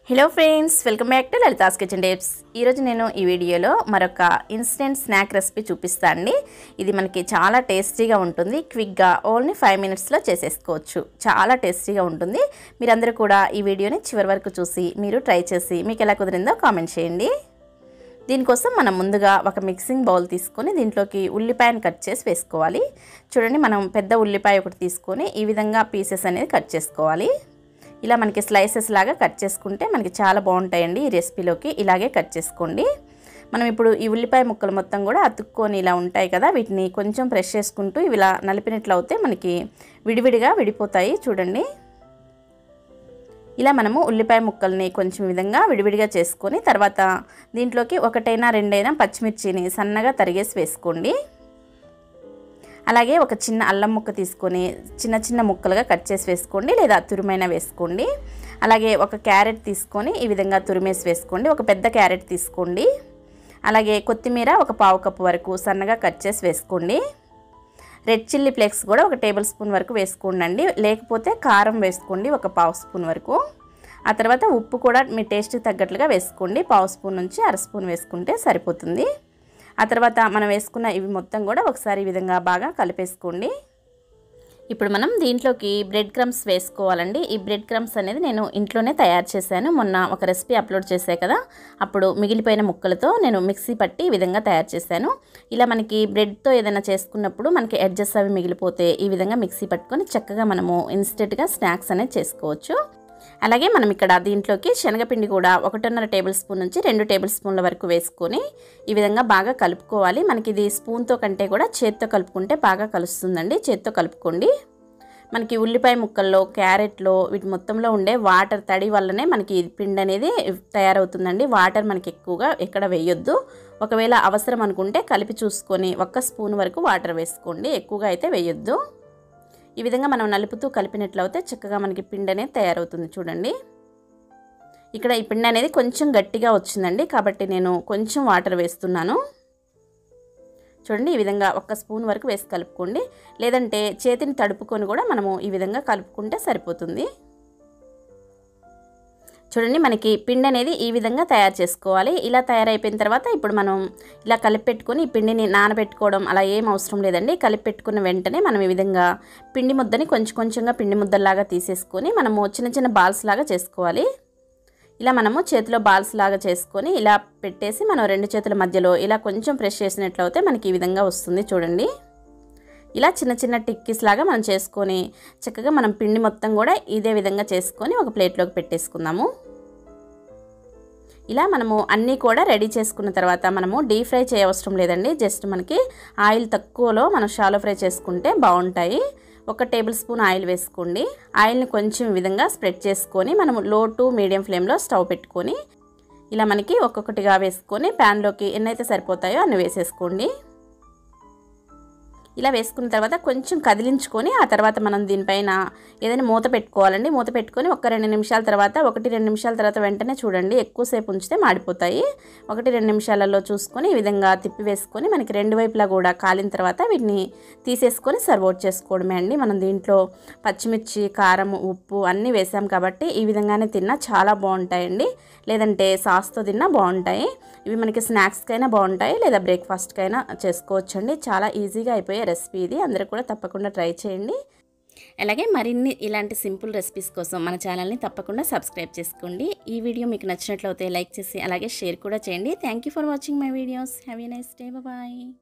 hello friends welcome back to Lalitha's kitchen tips ఈరోజు నేను ఈ వీడియోలో మరొక ఇన్స్టెంట్ స్నాక్ రెసిపీ చూపిస్తాను అండి ఇది మనకి చాలా టేస్టీగా ఉంటుంది క్విక్గా ఓన్లీ ఫైవ్ మినిట్స్లో చేసేసుకోవచ్చు చాలా టేస్టీగా ఉంటుంది మీరందరూ కూడా ఈ వీడియోని చివరి వరకు చూసి మీరు ట్రై చేసి మీకు ఎలా కుదిరిందో కామెంట్ చేయండి దీనికోసం మనం ముందుగా ఒక మిక్సింగ్ బౌల్ తీసుకొని దీంట్లోకి ఉల్లిపాయను కట్ చేసి వేసుకోవాలి చూడండి మనం పెద్ద ఉల్లిపాయ ఒకటి తీసుకొని ఈ విధంగా పీసెస్ అనేది కట్ చేసుకోవాలి ఇలా మనకి స్లైసెస్ లాగా కట్ చేసుకుంటే మనకి చాలా బాగుంటాయండి ఈ రెసిపీలోకి ఇలాగే కట్ చేసుకోండి మనం ఇప్పుడు ఈ ఉల్లిపాయ ముక్కలు మొత్తం కూడా అతుక్కొని ఇలా ఉంటాయి కదా వీటిని కొంచెం ప్రెస్ చేసుకుంటూ ఇవి ఇలా నలిపినట్లు అయితే మనకి విడివిడిగా విడిపోతాయి చూడండి ఇలా మనము ఉల్లిపాయ ముక్కల్ని కొంచెం విధంగా విడివిడిగా చేసుకొని తర్వాత దీంట్లోకి ఒకటైనా రెండైనా పచ్చిమిర్చిని సన్నగా తరిగేసి వేసుకోండి అలాగే ఒక చిన్న అల్లం ముక్క తీసుకొని చిన్న చిన్న ముక్కలుగా కట్ చేసి వేసుకోండి లేదా తురిమైనా వేసుకోండి అలాగే ఒక క్యారెట్ తీసుకొని ఈ విధంగా తురిమేసి వేసుకోండి ఒక పెద్ద క్యారెట్ తీసుకోండి అలాగే కొత్తిమీర ఒక పావు కప్పు వరకు సన్నగా కట్ చేసి వేసుకోండి రెడ్ చిల్లీ ఫ్లేక్స్ కూడా ఒక టేబుల్ స్పూన్ వరకు వేసుకోండి లేకపోతే కారం వేసుకోండి ఒక పావు స్పూన్ వరకు ఆ తర్వాత ఉప్పు కూడా మీ టేస్ట్కి తగ్గట్లుగా వేసుకోండి పావు స్పూన్ నుంచి అర స్పూన్ వేసుకుంటే సరిపోతుంది ఆ తర్వాత మనం వేసుకున్న ఇవి మొత్తం కూడా ఒకసారి ఈ విధంగా బాగా కలిపేసుకోండి ఇప్పుడు మనం దీంట్లోకి బ్రెడ్ క్రమ్స్ వేసుకోవాలండి ఈ బ్రెడ్ క్రమ్స్ అనేది నేను ఇంట్లోనే తయారు చేశాను మొన్న ఒక రెసిపీ అప్లోడ్ చేశాను కదా అప్పుడు మిగిలిపోయిన ముక్కలతో నేను మిక్సీ పట్టి ఈ విధంగా తయారు చేశాను ఇలా మనకి బ్రెడ్తో ఏదైనా చేసుకున్నప్పుడు మనకి ఎడ్జెస్ అవి మిగిలిపోతే ఈ విధంగా మిక్సీ పట్టుకొని చక్కగా మనము ఇన్స్టెంట్గా స్నాక్స్ అనేది చేసుకోవచ్చు అలాగే మనం ఇక్కడ దీంట్లోకి శనగపిండి కూడా ఒకటిన్నర టేబుల్ స్పూన్ నుంచి రెండు టేబుల్ స్పూన్ల వరకు వేసుకొని ఈ విధంగా బాగా కలుపుకోవాలి మనకి ఇది స్పూన్తో కంటే కూడా చేత్తో కలుపుకుంటే బాగా కలుస్తుందండి చేత్తో కలుపుకోండి మనకి ఉల్లిపాయ ముక్కల్లో క్యారెట్లో వీటి మొత్తంలో ఉండే వాటర్ తడి వల్లనే మనకి పిండి అనేది తయారవుతుందండి వాటర్ మనకి ఎక్కువగా ఎక్కడ వేయొద్దు ఒకవేళ అవసరం అనుకుంటే కలిపి చూసుకొని ఒక్క స్పూన్ వరకు వాటర్ వేసుకోండి ఎక్కువగా అయితే వేయొద్దు ఈ విధంగా మనం నలుపుతూ కలిపినట్లయితే చక్కగా మనకి పిండి అనేది తయారవుతుంది చూడండి ఇక్కడ ఈ పిండి అనేది కొంచెం గట్టిగా వచ్చిందండి కాబట్టి నేను కొంచెం వాటర్ వేస్తున్నాను చూడండి ఈ విధంగా ఒక్క స్పూన్ వరకు వేసి కలుపుకోండి లేదంటే చేతిని తడుపుకొని కూడా మనము ఈ విధంగా కలుపుకుంటే సరిపోతుంది చూడండి మనకి పిండి అనేది ఈ విధంగా తయారు చేసుకోవాలి ఇలా తయారైపోయిన తర్వాత ఇప్పుడు మనం ఇలా కలిపి పెట్టుకొని ఈ పిండిని నానబెట్టుకోవడం అలా ఏం అవసరం లేదండి కలిపి పెట్టుకున్న వెంటనే మనం ఈ విధంగా పిండి ముద్దని కొంచెం కొంచెంగా పిండి ముద్దలాగా తీసేసుకొని మనము చిన్న చిన్న బాల్స్ లాగా చేసుకోవాలి ఇలా మనము చేతిలో బాల్స్ లాగా చేసుకొని ఇలా పెట్టేసి మనం రెండు చేతుల మధ్యలో ఇలా కొంచెం ప్రెస్ చేసినట్లయితే మనకి ఈ విధంగా వస్తుంది చూడండి ఇలా చిన్న చిన్న టిక్కీస్ లాగా మనం చేసుకొని చక్కగా మనం పిండి మొత్తం కూడా ఇదే విధంగా చేసుకొని ఒక ప్లేట్లోకి పెట్టేసుకుందాము ఇలా మనము అన్నీ కూడా రెడీ చేసుకున్న తర్వాత మనము డీప్ ఫ్రై చేయవసరం లేదండి జస్ట్ మనకి ఆయిల్ తక్కువలో మనం షాలో ఫ్రై చేసుకుంటే బాగుంటాయి ఒక టేబుల్ స్పూన్ ఆయిల్ వేసుకోండి ఆయిల్ని కొంచెం విధంగా స్ప్రెడ్ చేసుకొని మనం లో టు మీడియం ఫ్లేమ్లో స్టవ్ పెట్టుకొని ఇలా మనకి ఒక్కొక్కటిగా వేసుకొని ప్యాన్లోకి ఎన్నైతే సరిపోతాయో అన్ని వేసేసుకోండి ఇలా వేసుకున్న తర్వాత కొంచెం కదిలించుకొని ఆ తర్వాత మనం దీనిపైన ఏదైనా మూత పెట్టుకోవాలండి మూత పెట్టుకొని ఒక రెండు నిమిషాల తర్వాత ఒకటి రెండు నిమిషాల తర్వాత వెంటనే చూడండి ఎక్కువసేపు ఉంచితే మాడిపోతాయి ఒకటి రెండు నిమిషాలలో చూసుకొని ఈ విధంగా తిప్పి వేసుకొని మనకి రెండు వైపులా కూడా కాలిన తర్వాత వీటిని తీసేసుకొని సర్వ్ అవుట్ చేసుకోవడమే అండి మనం దీంట్లో పచ్చిమిర్చి కారం ఉప్పు అన్నీ వేసాం కాబట్టి ఈ విధంగానే తిన్నా చాలా బాగుంటాయండి లేదంటే సాస్తో తిన్నా బాగుంటాయి ఇవి మనకి స్నాక్స్కైనా బాగుంటాయి లేదా బ్రేక్ఫాస్ట్కైనా చేసుకోవచ్చండి చాలా ఈజీగా అయిపోయే రెసిపీ ఇది అందరూ కూడా తప్పకుండా ట్రై చేయండి అలాగే మరిన్ని ఇలాంటి సింపుల్ రెసిపీస్ కోసం మన ఛానల్ని తప్పకుండా సబ్స్క్రైబ్ చేసుకోండి ఈ వీడియో మీకు నచ్చినట్లయితే లైక్ చేసి అలాగే షేర్ కూడా చేయండి thank for watching my videos have a nice day bye